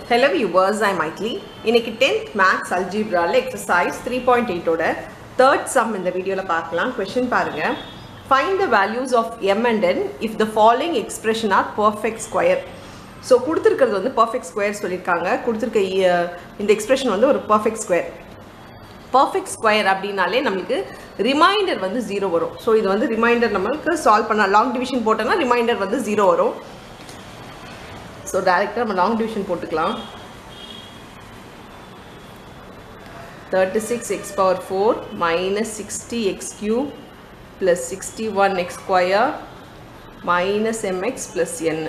Hello viewers, I'm Maitli. இன்னைக்கு 10th maths அல்ஜிப்ரால exercise three point எயிட்டோட தேர்ட் சம் இந்த வீடியோவில் பார்க்கலாம் கொஷின் பாருங்க find the values of M and N if the following expression are perfect square so கொடுத்துருக்கிறது வந்து பர்ஃபெக்ட் ஸ்கொயர் சொல்லியிருக்காங்க கொடுத்துருக்க இ- இந்த எக்ஸ்பிரஷன் வந்து ஒரு பர்ஃபெக்ட் ஸ்கொயர் பர்ஃபெக்ட் ஸ்கொயர் அப்படின்னாலே நம்மளுக்கு ரிமைண்டர் வந்து ஜீரோ வரும் ஸோ இது வந்து ரிமைண்டர் நம்மளுக்கு சால்வ் பண்ண லாங் டிவிஷன் போட்டோன்னா ரிமைண்டர் வந்து ஜீரோ வரும் ஸோ டேரெக்டாக நம்ம லாங் டிவிஷன் போட்டுக்கலாம் thirty six X power four minus sixty X cube plus sixty one X square minus M X plus N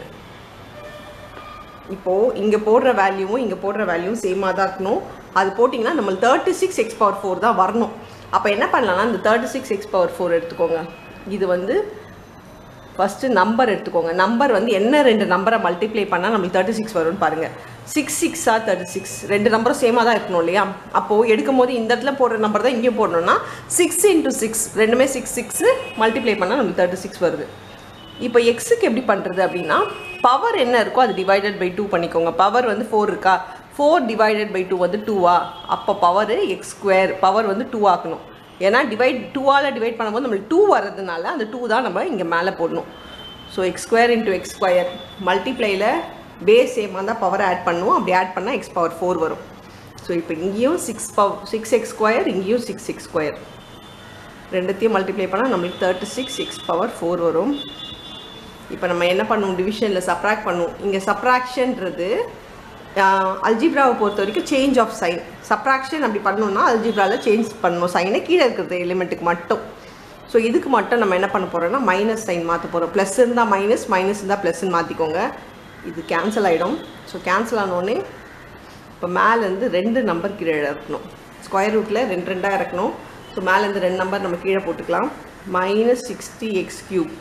இப்போது இங்கே போடுற வேல்யூவும் இங்கே போடுற வேல்யூவும் சேமாக தான் இருக்கணும் அது போட்டிங்கன்னா நம்ம thirty six X power four தான் வரணும் அப்போ என்ன பண்ணலாம்னா இந்த thirty six X power four எடுத்துக்கோங்க இது வந்து ஃபஸ்ட்டு நம்பர் எடுத்துக்கோங்க நம்பர் வந்து என்ன ரெண்டு நம்பரை மல்டிப்ளை பண்ணால் நம்மளுக்கு தேர்ட்டி சிக்ஸ் வரும்னு பாருங்கள் சிக்ஸ் சிக்ஸா தேர்ட்டி சிக்ஸ் ரெண்டு நம்பரும் சேமாக தான் இருக்கணும் இல்லையா அப்போது எடுக்கும் போது இந்த இடத்துல போடுற நம்பர் தான் இங்கேயும் போடணும்னா சிக்ஸ் இன்ட்டு சிக்ஸ் ரெண்டுமே சிக்ஸ் சிக்ஸு மல்டிப்ளை பண்ணால் நம்மளுக்கு தேர்ட்டி சிக்ஸ் வருது இப்போ எக்ஸுக்கு எப்படி பண்ணுறது அப்படின்னா பவர் என்ன இருக்கோ அது டிவைடட் பை டூ பண்ணிக்கோங்க பவர் வந்து ஃபோர் இருக்கா ஃபோர் டிவைடட் பை டூ வந்து டூவா அப்போ பவர் எக்ஸ் ஸ்கொயர் பவர் வந்து டூ ஆக்கணும் ஏன்னா டிவைட் டூவால் டிவைட் பண்ணும்போது நம்மளுக்கு டூ வர்றதுனால அந்த டூ தான் நம்ம இங்கே மேலே போடணும் so x square into x square மல்டிப்ளையில் பேஸ் சேமாக தான் பவர் ஆட் பண்ணுவோம் அப்படி ஆட் பண்ணால் எக்ஸ் பவர் ஃபோர் வரும் ஸோ இப்போ இங்கேயும் six pow six x square இங்கேயும் சிக்ஸ் எக்ஸ் ஸ்கொயர் ரெண்டுத்தையும் மல்டிப்ளை பண்ணால் நம்மளுக்கு thirty six X power four வரும் இப்போ நம்ம என்ன பண்ணுவோம் டிவிஷனில் சப்ராக்ட் பண்ணுவோம் இங்கே சப்ராக்ஷன்றது அல்ஜிப்ராவை பொறுத்த வரைக்கும் சேஞ்ச் ஆஃப் சைன் சப்ராக்ஷன் அப்படி பண்ணோம்னா அல்ஜிப்ராவில் சேஞ்ச் பண்ணணும் சைனை கீழே இருக்கிறது எலிமெண்ட்டுக்கு மட்டும் ஸோ இதுக்கு மட்டும் நம்ம என்ன பண்ண போகிறோம்னா மைனஸ் சைன் மாற்ற போகிறோம் ப்ளஸ் இருந்தால் மைனஸ் மைனஸ் இருந்தால் ப்ளஸ்ன்னு மாற்றிக்கோங்க இது கேன்சல் ஆகிடும் ஸோ கேன்சல் ஆனோடனே இப்போ மேலேருந்து ரெண்டு நம்பர் கீழே இறக்கணும் ஸ்கொயர் ரூட்டில் ரெண்டு ரெண்டாக இறக்கணும் ஸோ மேலேருந்து ரெண்டு நம்பர் நம்ம கீழே போட்டுக்கலாம் minus sixty X cube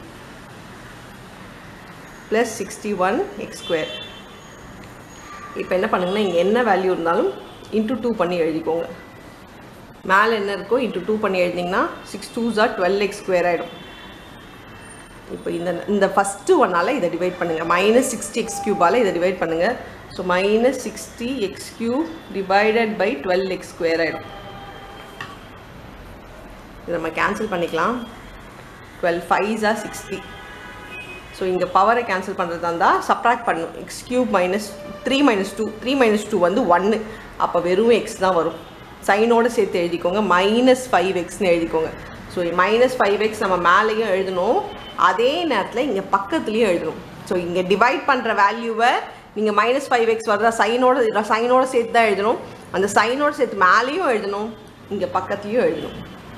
plus sixty one X square இப்போ என்ன பண்ணுங்கன்னா இங்கே என்ன வேல்யூ இருந்தாலும் இன்ட்டு டூ பண்ணி எழுதிக்கோங்க மேலே என்ன இருக்கோ இன்ட்டு டூ பண்ணி எழுதிங்கன்னா six two are twelve x square ஆகிடும் இப்போ இந்த இந்த ஃபஸ்ட்டு ஒன்னால் இதை டிவைட் பண்ணுங்கள் மைனஸ் சிக்ஸ்டி எக்ஸ் கியூபால் இதை டிவைட் பண்ணுங்கள் so minus sixty X cube divided by twelve x square ஆகிடும் இதை நம்ம கேன்சல் பண்ணிக்கலாம் டுவெல் ஃபைவ்ஸா சிக்ஸ்டி ஸோ இங்கே பவரை கேன்சல் பண்ணுறதா இருந்தால் சப்ராக்ட் பண்ணும் x cube minus three minus two three minus two வந்து ஒன்று அப்போ வெறும் எக்ஸ் தான் வரும் சைனோடு சேர்த்து எழுதிக்கோங்க மைனஸ் ஃபைவ் எக்ஸ்னு எழுதிக்கோங்க ஸோ மைனஸ் ஃபைவ் எக்ஸ் நம்ம மேலேயும் எழுதணும் அதே நேரத்தில் இங்கே பக்கத்துலேயும் எழுதணும் ஸோ இங்கே டிவைட் பண்ணுற வேல்யூவை நீங்கள் மைனஸ் ஃபைவ் எக்ஸ் வருதா சைனோட சைனோட சேர்த்து தான் எழுதணும் அந்த சைனோட சேர்த்து மேலேயும் எழுதணும் இங்கே பக்கத்துலேயும் எழுதணும்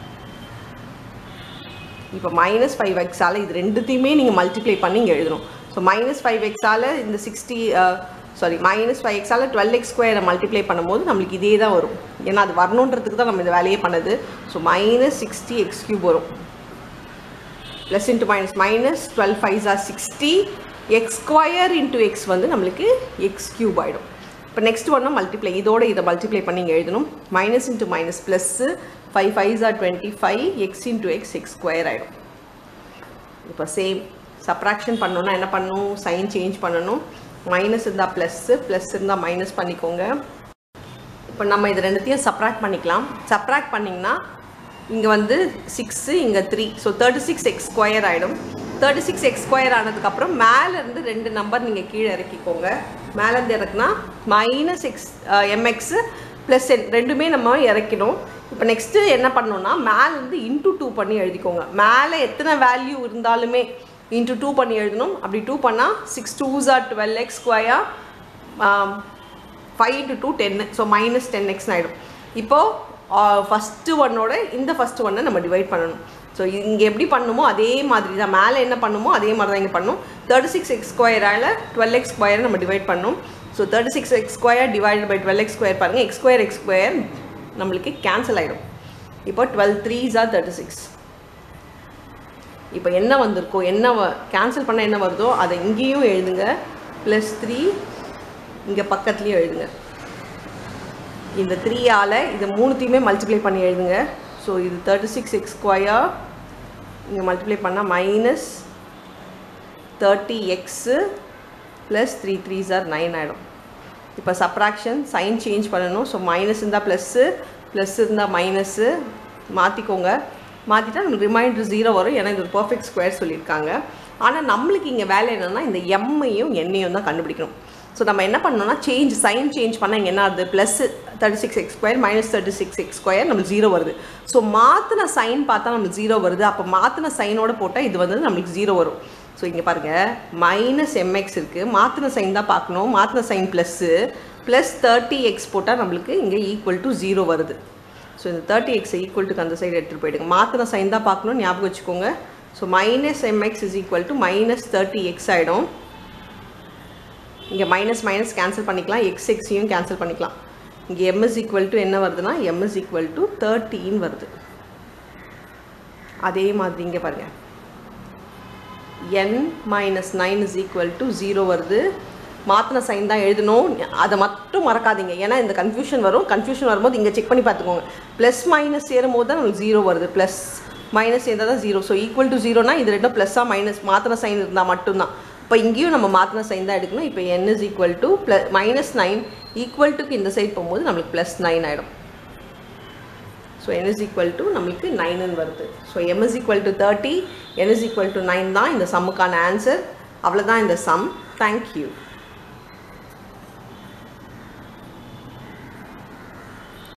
இப்போ மைனஸ் ஃபைவ் எக்ஸால் இது ரெண்டுத்தையுமே நீங்கள் மல்டிப்ளை பண்ணி இங்கே எழுதணும் ஸோ மைனஸ் ஃபைவ் எக்ஸால் இந்த சிக்ஸ்டி சாரி மைனஸ் ஃபைவ் எக்ஸால் டுவெல் எக்ஸ் ஸ்கொயரை மல்டிப்ளை பண்ணும்போது நம்மளுக்கு இதே தான் வரும் ஏன்னா அது வரணுன்றதுக்கு தான் நம்ம இந்த வேலையே பண்ணது so minus sixty X cube வரும் plus into minus minus twelve five are sixty x square into x வந்து நம்மளுக்கு எக்ஸ் கியூப் ஆகிடும் இப்போ நெக்ஸ்ட் ஒன்று மல்டிப்ளை இதோட இதை மல்டிப்ளை பண்ணி இங்கே எழுதணும் minus into minus plus five five are twenty five x into x x square ஆகிடும் இப்போ சேம் சப்ராக்ஷன் பண்ணணும்னா என்ன பண்ணணும் சைன் சேஞ்ச் பண்ணணும் மைனஸ் இருந்தால் ப்ளஸ்ஸு ப்ளஸ் இருந்தால் மைனஸ் பண்ணிக்கோங்க இப்போ நம்ம இது ரெண்டுத்தையும் சப்ராக்ட் பண்ணிக்கலாம் சப்ராக்ட் பண்ணிங்கன்னா இங்கே வந்து சிக்ஸு இங்கே three so thirty six x square ஆகிடும் தேர்ட்டி சிக்ஸ் எக்ஸ் ஸ்கொயர் ஆனதுக்கப்புறம் மேலேருந்து ரெண்டு நம்பர் நீங்கள் கீழே இறக்கிக்கோங்க மேலேருந்து இறக்குனா minus x m x plus n ரெண்டுமே நம்ம இறக்கணும் இப்போ நெக்ஸ்ட்டு என்ன பண்ணணும்னா மேலேருந்து இன்ட்டு டூ பண்ணி எழுதிக்கோங்க மேலே எத்தனை வேல்யூ இருந்தாலுமே இன்ட்டு டூ பண்ணி எழுதணும் அப்படி டூ பண்ணால் six two are twelve x square five into two டென்னு ஸோ மைனஸ் டென் எக்ஸ்னு ஆகிடும் இப்போது ஃபஸ்ட்டு ஒன்னோட இந்த ஃபஸ்ட்டு ஒன்னை நம்ம டிவைட் பண்ணணும் ஸோ இங்கே எப்படி பண்ணுமோ அதே மாதிரி தான் மேலே என்ன பண்ணுமோ அதே மாதிரி தான் இங்கே பண்ணணும் தேர்ட்டி சிக்ஸ் எக்ஸ் ஸ்கொயரால் டுவெல் எக்ஸ் ஸ்கொயரை நம்ம டிவைட் பண்ணணும் so thirty six x square divide by twelve x square பாருங்கள் எக்ஸ் ஸ்கொயர் எக்ஸ் ஸ்கொயர் நம்மளுக்கு கேன்சல் ஆகிடும் இப்போ twelve threes are thirty six இப்போ என்ன வந்திருக்கோ என்ன கேன்சல் பண்ண என்ன வருதோ அதை இங்கேயும் எழுதுங்க ப்ளஸ் த்ரீ இங்கே பக்கத்துலேயும் எழுதுங்க இந்த த்ரீயால் இது மூணுத்தையுமே மல்டிப்ளை பண்ணி எழுதுங்க ஸோ இது தேர்ட்டி சிக்ஸ் எக்ஸ் ஸ்கொயர் இங்கே மல்டிப்ளை பண்ணால் minus thirty x plus three three are nine ஆகிடும் இப்போ சப்ராக்ஷன் சைன் சேஞ்ச் பண்ணணும் ஸோ மைனஸ் இருந்தால் ப்ளஸ்ஸு ப்ளஸ் இருந்தால் மைனஸ்ஸு மாற்றிக்கோங்க மாற்றிட்டா நமக்கு ரிமைண்டர் ஜீரோ வரும் ஏன்னா இது ஒரு பர்ஃபெக்ட் ஸ்கொயர் சொல்லியிருக்காங்க ஆனால் நம்மளுக்கு இங்கே வேலை என்னென்னா இந்த எம்மையும் எண்ணையும் தான் கண்டுபிடிக்கணும் ஸோ நம்ம என்ன பண்ணோம்னா சேஞ்ச் சைன் சேஞ்ச் பண்ணால் இங்கே என்ன ஆகுது plus thirty six x square minus thirty six x square நம்மளுக்கு ஜீரோ வருது ஸோ மாற்றின சைன் பார்த்தா நம்மளுக்கு ஜீரோ வருது அப்போ மாற்றின சைனோட போட்டால் இது வந்து நம்மளுக்கு ஜீரோ வரும் ஸோ இங்கே பாருங்கள் மைனஸ் எம்எக்ஸ் இருக்குது மாற்றின சைன் தான் பார்க்கணும் மாற்றின sign plus plus thirty x போட்டால் நம்மளுக்கு இங்கே ஈக்குவல் டு ஜீரோ வருது ஸோ இந்த தேர்ட்டி எக்ஸை ஈக்குவல் டுக்கு அந்த சைடு எடுத்துகிட்டு போயிடுங்க மாற்றின சைன் தான் பார்க்கணும் ஞாபகம் வச்சுக்கோங்க so minus m x is equal to minus thirty x ஆகிடும் இங்கே மைனஸ் மைனஸ் கேன்சல் பண்ணிக்கலாம் எக்ஸ் எக்ஸையும் கேன்சல் பண்ணிக்கலாம் இங்கே எம் இஸ் ஈக்குவல் டு என்ன வருதுன்னா எம் இஸ் ஈக்குவல் டு தேர்ட்டின்னு வருது அதே மாதிரி இங்கே பாருங்கள் n minus nine is equal to zero வருது மாற்றின சைன் தான் எழுதணும் அதை மட்டும் மறக்காதீங்க ஏன்னா இந்த கன்ஃபியூஷன் வரும் கன்ஃபியூஷன் வரும்போது இங்கே செக் பண்ணி பார்த்துக்கோங்க ப்ளஸ் மைனஸ் சேரும் போது தான் நம்மளுக்கு ஜீரோ வருது ப்ளஸ் மைனஸ் சேர்ந்தால் தான் ஜீரோ ஸோ ஈக்குவல் டு ஜீரோனா இது ரெண்டும் ப்ளஸ்ஸாக மைனஸ் மாற்றின சைன் இருந்தால் மட்டும்தான் இப்போ இங்கேயும் நம்ம மாற்றின சைன் தான் எடுக்கணும் இப்போ n is equal to plus minus nine equal டுக்கு இந்த சைட் போகும்போது நம்மளுக்கு ப்ளஸ் நைன் ஆகிடும் so n is equal to நம்மளுக்கு நைனுன்னு வருது so m is equal to thirty n is equal to nine தான் இந்த சம்முக்கான ஆன்சர் அவ்வளோதான் இந்த சம் தேங்க்யூ